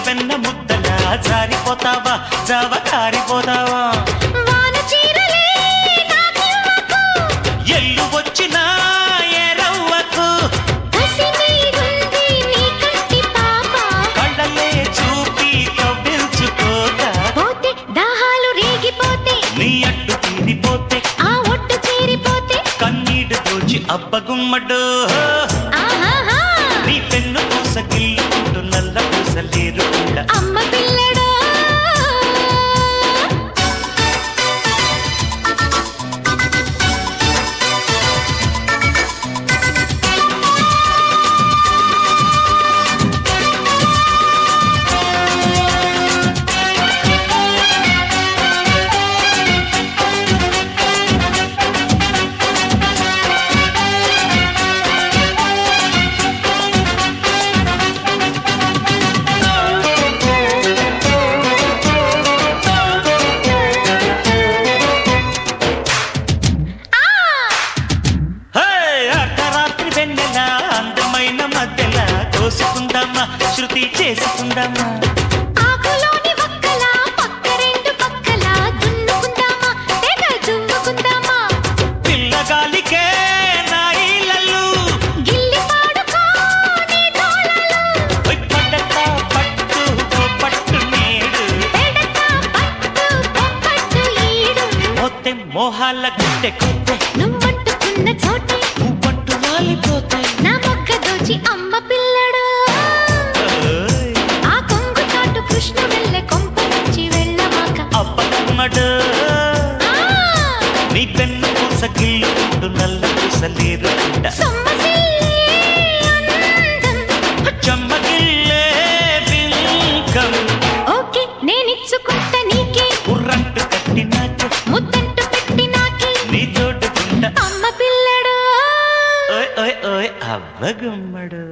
వెన్న ముద్దలా జారిపోతావా జావ కారిపోతావా వాన చీరలే నాకివ్వకు. ఎల్లు వచ్చినా ఎరవ్వకు కసి మీరుంది నీ కంటి పాప. కళ్ళలే చూపి కవ్వించుకోక పోతే దాహాలు రేగిపోతే నీ అడ్డు తీరిపోతే ఆ ఒట్టు చేరిపోతే కన్నీడు దోచి అబ్బగుమ్మడు ఆహాహా నీ పెన్ను పూస గిల్లుకుంటూ నల్ల పూస లేరుకుండా అమ్మ పిల్లడా హే, అర్ధరాత్రి వెన్నెల అందమైన మధ్యల కోసుకుందామా శృతి చేసుకుందామా ఆకులోని వక్కల పక్క రెండు పక్కల దున్నుకుందామా తెగ దువ్వుకుందామా పిల్లగాలికే నా ఇళ్ళలు గిల్లి పాడుకో నీ తోళలు ఓయ్ పడ్డట పట్టు ఓ పట్టు నేడు పెడతా పట్టు పొప్పట్టు ఈడు మొత్తే మోహాల గుట్టె కొట్టే నువ్వంటుకున్న చోటే పువ్వంటు వాలిపోతాయి నా మొక్క దోచి అమ్మ పిల్లడు ఓయ్, ఆ కొంగు చాటు కృష్ణ వెళ్ళే కొంప నుంచి వెళ్ళమాక అబ్బదమ్మడు ఆ, నీ పెన్ను పూస గిల్లుకుంటూ నల్ల పూస లేరుకుండా సొమ్మసిల్లే అందం. చెమ్మగిల్లే బింకం ఓకే నేనిచ్చుకుంటా నీకే ఉర్రంటు కట్టినాక ముద్దంటు పెట్టి నాకే నీ తోడుకుంటా అమ్మ పిల్లడు ఓయ్ ఓయ్ ఓయ్ అవ్వగుమ్మడు